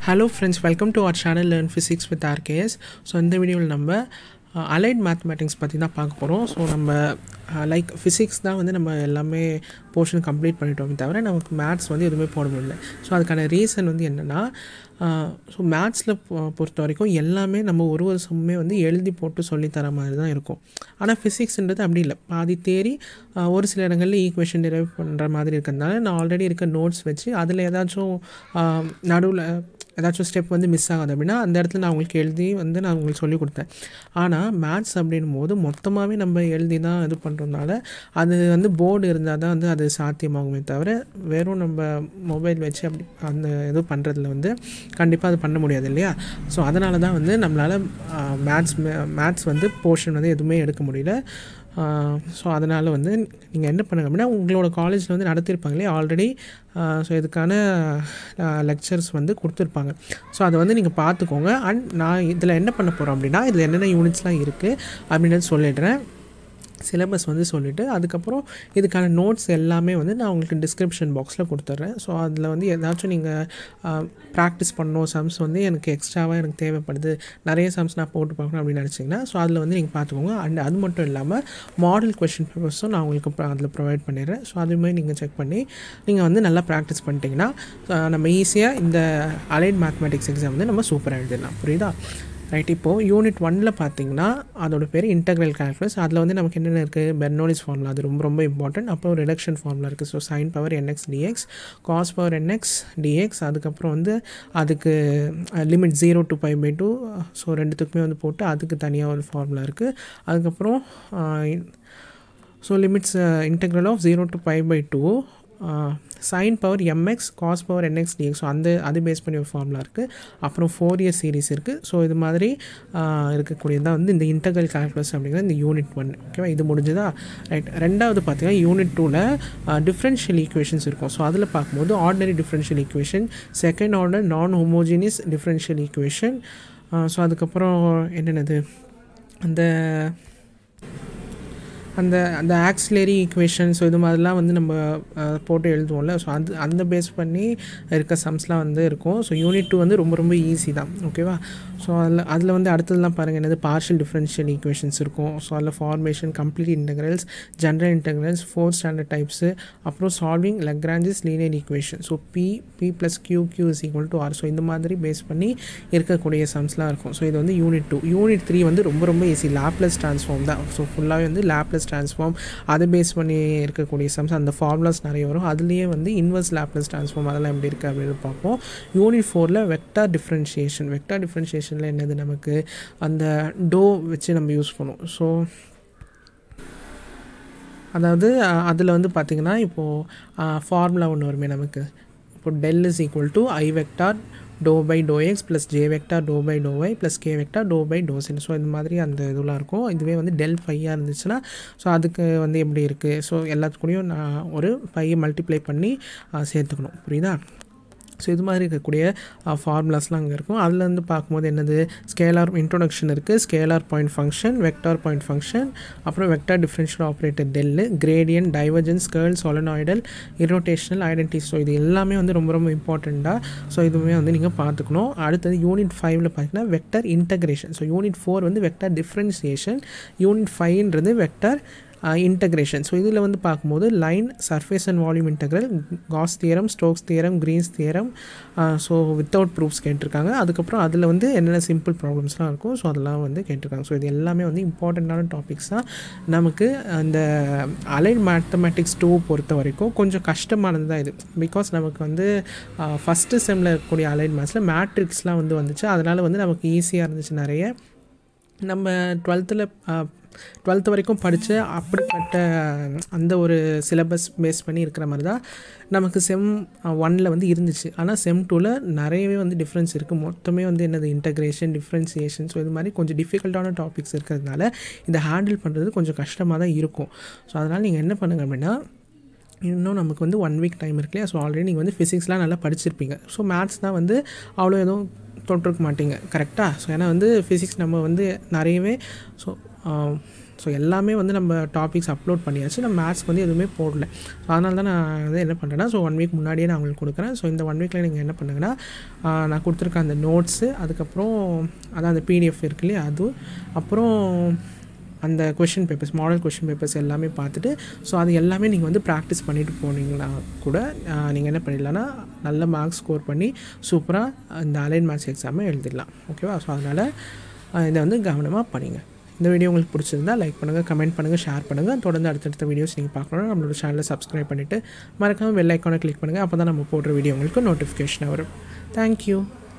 hello friends welcome to our channel learn physics with RKS so இந்த வீடியோவில் நம்ம allied mathematics பற்றி தான் பார்க்க போகிறோம் ஸோ நம்ம லைக் ஃபிசிக்ஸ் தான் வந்து நம்ம எல்லாமே போர்ஷன் கம்ப்ளீட் பண்ணிட்டோமே தவிர நமக்கு மேத்ஸ் வந்து எதுவுமே போட முடியல ஸோ அதுக்கான ரீசன் வந்து என்னென்னா ஸோ மேத்ஸில் பொறுத்த வரைக்கும் எல்லாமே நம்ம ஒரு ஒரு சம்மே வந்து எழுதி போட்டு சொல்லித்தர மாதிரி தான் இருக்கும் ஆனால் ஃபிசிக்ஸ்ன்றது அப்படி இல்லை பாதி தேரி ஒரு சில இடங்களில் ஈக்குவேஷன் டிரைவ் பண்ணுற மாதிரி இருக்கிறதுனால நான் ஆல்ரெடி இருக்க நோட்ஸ் வச்சு அதில் ஏதாச்சும் நடுவில் ஏதாச்சும் ஸ்டெப் வந்து மிஸ் ஆகுது அப்படின்னா அந்த இடத்துல நான் உங்களுக்கு எழுதி வந்து நான் உங்களுக்கு சொல்லி கொடுத்தேன் ஆனால் மேத்ஸ் அப்படின்னும் போது மொத்தமாகவே நம்ம எழுதி தான் இது பண்ணுறதுனால அது வந்து போர்டு இருந்தால் தான் வந்து அது சாத்தியமாகுமே தவிர வெறும் நம்ம மொபைல் வச்சு அப்படி அந்த இது பண்ணுறதுல வந்து கண்டிப்பாக அது பண்ண முடியாது இல்லையா ஸோ அதனால தான் வந்து நம்மளால் மேத்ஸ் மேத்ஸ் வந்து போர்ஷன் வந்து எதுவுமே எடுக்க முடியல ஸோ அதனால் வந்து நீங்கள் என்ன பண்ணுங்க அப்படின்னா உங்களோட காலேஜில் வந்து நடத்தியிருப்பாங்களே ஆல்ரெடி ஸோ இதுக்கான லெக்சர்ஸ் வந்து கொடுத்துருப்பாங்க ஸோ அதை வந்து நீங்கள் பார்த்துக்கோங்க அண்ட் நான் இதில் என்ன பண்ண போகிறோம் அப்படின்னா இதில் என்னென்ன யூனிட்ஸ்லாம் இருக்குது அப்படின்றது சொல்லிடுறேன் சிலபஸ் வந்து சொல்லிவிட்டு அதுக்கப்புறம் இதுக்கான நோட்ஸ் எல்லாமே வந்து நான் உங்களுக்கு டிஸ்கிரிப்ஷன் பாக்ஸில் கொடுத்துட்றேன் ஸோ அதில் வந்து ஏதாச்சும் நீங்கள் ப்ராக்டிஸ் பண்ணணும் சம்ஸ் வந்து எனக்கு எக்ஸ்ட்ராவாக எனக்கு தேவைப்படுது நிறைய சம்ஸ் நான் போட்டு பார்க்கணும் அப்படின்னு நினச்சிங்கன்னா ஸோ அதில் வந்து நீங்கள் பார்த்துக்கோங்க அண்ட் அது மட்டும் இல்லாமல் மாடல் கொஷின் பேப்பர்ஸும் நான் உங்களுக்கு அதில் ப்ரொவைட் பண்ணிடுறேன் ஸோ அதுவுமே நீங்கள் செக் பண்ணி நீங்கள் வந்து நல்லா ப்ராக்டிஸ் பண்ணிட்டீங்கன்னா நம்ம ஈஸியாக இந்த அலைட் மேத்மெட்டிக்ஸ் எக்ஸாம் வந்து நம்ம சூப்பராக எழுதிடலாம் புரியுதா ரைட் இப்போது யூனிட் ஒனில் பார்த்தீங்கன்னா அதோட பேர் இன்டெக்ரல் கால்குலஸ் அதில் வந்து நமக்கு என்னென்ன இருக்குது பெர்னோலிஸ் ஃபார்முலா அது ரொம்ப ரொம்ப இம்பார்ட்டன்ட் அப்புறம் ரிடக்ஷன் ஃபார்முலா இருக்குது so sine power NX DX cos power NX DX அதுக்கப்புறம் வந்து அதுக்கு limit zero to five by two so ரெண்டுத்துக்குமே வந்து போட்டு அதுக்கு தனியாக ஒரு ஃபார்முலா இருக்குது அதுக்கப்புறம் so limits integral of zero to five by two sine power MX cos power NX DX so அந்த அது பேஸ் பண்ணி ஒரு ஃபார்முலா இருக்குது அப்புறம் ஃபோர் இயர் சீரிஸ் இருக்குது ஸோ இது மாதிரி இருக்கக்கூடியது தான் வந்து இந்த இன்டகல் கால்குலஸ் அப்படிங்கிற இந்த யூனிட் ஒன் ஓகேவா இது முடிஞ்சுதா ரைட் ரெண்டாவது பார்த்தீங்கன்னா யூனிட் டூவில் டிஃப்ரென்ஷியல் ஈக்குவேஷன்ஸ் இருக்கும் ஸோ அதில் பார்க்கும்போது ordinary differential equation second order non homogeneous differential equation so அதுக்கப்புறம் என்னென்னது அந்த அந்த அந்த ஆக்சிலரி ஈக்குவேஷன் ஸோ இது மாதிரிலாம் வந்து நம்ம போட்டு எழுதுவோம்ல ஸோ அது அந்த பேஸ் பண்ணி இருக்க சம்ஸ்லாம் வந்து இருக்கும் ஸோ யூனிட் டூ வந்து ரொம்ப ரொம்ப ஈஸி தான் ஓகேவா ஸோ அதில் அதில் வந்து அடுத்ததுலாம் பாருங்கள் என்னது பார்ஷியல் டிஃப்ரென்ஷியல் ஈக்குவேஷன்ஸ் இருக்கும் ஸோ அதில் formation complete integrals general integrals fourth standard types அப்புறம் solving Lagrange's linear equation so P P plus Q Q is equal to R so இந்த மாதிரி பேஸ் பண்ணி இருக்கக்கூடிய சம்ஸ்லாம் இருக்கும் ஸோ இது வந்து யூனிட் டூ யூனிட் த்ரீ வந்து ரொம்ப ரொம்ப ஈஸி லேப்லஸ் ட்ரான்ஸ்ஃபார்ம் தான் ஸோ ஃபுல்லாகவே வந்து லேப்லஸ் ட்ரான்ஸ்ஃபார்ம் அதை பேஸ் பண்ணி இருக்கக்கூடிய சம்ஸ் அந்த ஃபார்முலாஸ் நிறைய வரும் அதுலேயே வந்து இன்வெர்ஸ் லேப்லஸ் ட்ரான்ஸ்ஃபார்ம் அதெல்லாம் எப்படி இருக்குது அப்படின்னு பார்ப்போம் யூனிட் ஃபோரில் வெக்டார் டிஃப்ரென்ஷியேஷன் வெக்டார் டிஃப்ரென்ஷியேஷனில் என்னது நமக்கு அந்த டோ வச்சு நம்ம யூஸ் பண்ணுவோம் ஸோ அதாவது அதில் வந்து பார்த்திங்கன்னா இப்போது ஃபார்முலா ஒன்று வருமே நமக்கு இப்போ del is equal to I vector doe by doe X plus J vector doe by doe Y plus K vector doe by doe Z so இந்த மாதிரி அந்த இதெல்லாம் இருக்கும் இதுவே வந்து டெல் ஃபையாக இருந்துச்சுன்னா ஸோ அதுக்கு வந்து எப்படி இருக்குது ஸோ எல்லாத்துக்கூடையும் நான் ஒரு ஃபையை மல்டிப்ளை பண்ணி சேர்த்துக்கணும் புரியுதா ஸோ இது மாதிரி இருக்கக்கூடிய ஃபார்முலாஸ்லாம் அங்கே இருக்கும் அதில் வந்து பார்க்கும்போது என்னது ஸ்கேலார் இன்ட்ரொடக்ஷன் இருக்குது scalar point function vector point function அப்புறம் vector differential operator del gradient divergence curl solenoidal irrotational identity so இது எல்லாமே வந்து ரொம்ப ரொம்ப இம்பார்ட்டண்ட்டாக ஸோ இதுவுமே வந்து நீங்கள் பார்த்துக்கணும் அடுத்தது யூனிட் ஃபைவ்ல பார்த்தீங்கன்னா vector integration so unit four வந்து வெக்டர் டிஃப்ரென்சியேஷன் யூனிட் ஃபைவ்ன்றது வெக்டர் இன்டகிரேஷன் ஸோ இதில் வந்து பார்க்கும்போது line surface and volume integral Gauss theorem Stokes theorem Green's theorem so without proofs கேட்டிருக்காங்க அதுக்கப்புறம் அதில் வந்து என்னென்ன சிம்பிள் ப்ராப்ளம்ஸ்லாம் இருக்கும் ஸோ அதெல்லாம் வந்து கேட்டிருக்காங்க ஸோ இது எல்லாமே வந்து இம்பார்ட்டண்ட்டான டாபிக்ஸ் தான் நமக்கு அந்த அலைட் மேத்தமெட்டிக்ஸ் டூ பொறுத்த வரைக்கும் கொஞ்சம் கஷ்டமானது தான் இது பிகாஸ் நமக்கு வந்து ஃபஸ்ட்டு செம்மில் இருக்கக்கூடிய அலைட் மேத்ஸில் மேட்ரிக்ஸ்லாம் வந்து வந்துச்சு அதனால் வந்து நமக்கு ஈஸியாக இருந்துச்சு நிறைய நம்ம டுவெல்த்தில் டுவெல்த்து வரைக்கும் படித்த அப்படிப்பட்ட அந்த ஒரு சிலபஸ் பேஸ் பண்ணி இருக்கிற மாதிரி தான் நமக்கு செம் ஒனில் வந்து இருந்துச்சு ஆனால் செம் டூவில் நிறையவே வந்து டிஃப்ரென்ஸ் இருக்குது மொத்தமே வந்து என்னது இன்டகிரேஷன் டிஃப்ரென்சியேஷன் ஸோ இது மாதிரி கொஞ்சம் டிஃபிகல்ட்டான டாபிக்ஸ் இருக்கிறதுனால இதை ஹேண்டில் பண்ணுறது கொஞ்சம் கஷ்டமாக தான் இருக்கும் ஸோ அதனால் நீங்கள் என்ன பண்ணுங்கள் அப்படின்னா இன்னும் நமக்கு வந்து ஒன் வீக் டைம் இருக்கு இல்லையா ஸோ ஆல்ரெடி நீங்கள் வந்து ஃபிசிக்ஸ்லாம் நல்லா படிச்சிருப்பீங்க ஸோ மேத்ஸ் தான் வந்து அவ்வளோ எதுவும் தொட்டிருக்க மாட்டீங்க கரெக்டாக ஸோ ஏன்னா வந்து ஃபிசிக்ஸ் நம்ம வந்து நிறையவே ஸோ ஸோ எல்லாமே வந்து நம்ம டாபிக்ஸ் அப்லோட் பண்ணியாச்சு நம்ம மேத்ஸ்க்கு வந்து எதுவுமே போடல ஸோ அதனால தான் நான் வந்து என்ன பண்ணுறேன்னா ஸோ ஒன் வீக் முன்னாடியே நான் உங்களுக்கு கொடுக்குறேன் ஸோ இந்த ஒன் வீக்கில் நீங்கள் என்ன பண்ணுங்கன்னா ஆஹ், நான் கொடுத்துருக்க அந்த நோட்ஸு அதுக்கப்புறம் அதான் அந்த பிடிஎஃப் இருக்கு இல்லையா அது அப்புறம் அந்த question papers model question papers எல்லாமே பார்த்துட்டு ஸோ அது எல்லாமே நீங்கள் வந்து ப்ராக்டிஸ் பண்ணிட்டு போனீங்கன்னா கூட நீங்கள் என்ன பண்ணிடலாம்னா நல்ல மார்க்ஸ் ஸ்கோர் பண்ணி சூப்பராக இந்த அலைன் மேத்ஸ் எக்ஸாமை எழுதிடலாம் ஓகேவா ஸோ அதனால் இதை வந்து கவனமாக பண்ணிங்க இந்த வீடியோ உங்களுக்கு பிடிச்சிருந்தா லைக் பண்ணுங்கள் கமெண்ட் பண்ணுங்கள் ஷேர் பண்ணுங்கள் தொடர்ந்து அடுத்தடுத்த வீடியோஸ் நீங்கள் பார்க்கணும் நம்மளோட சேனலை சப்ஸ்கிரைப் பண்ணிவிட்டு மறக்காமல் பெல் ஐக்கானை கிளிக் பண்ணுங்கள் அப்போ தான் நம்ம போடுற வீடியோ உங்களுக்கு நோட்டிஃபிகேஷன் வரும் தேங்க்யூ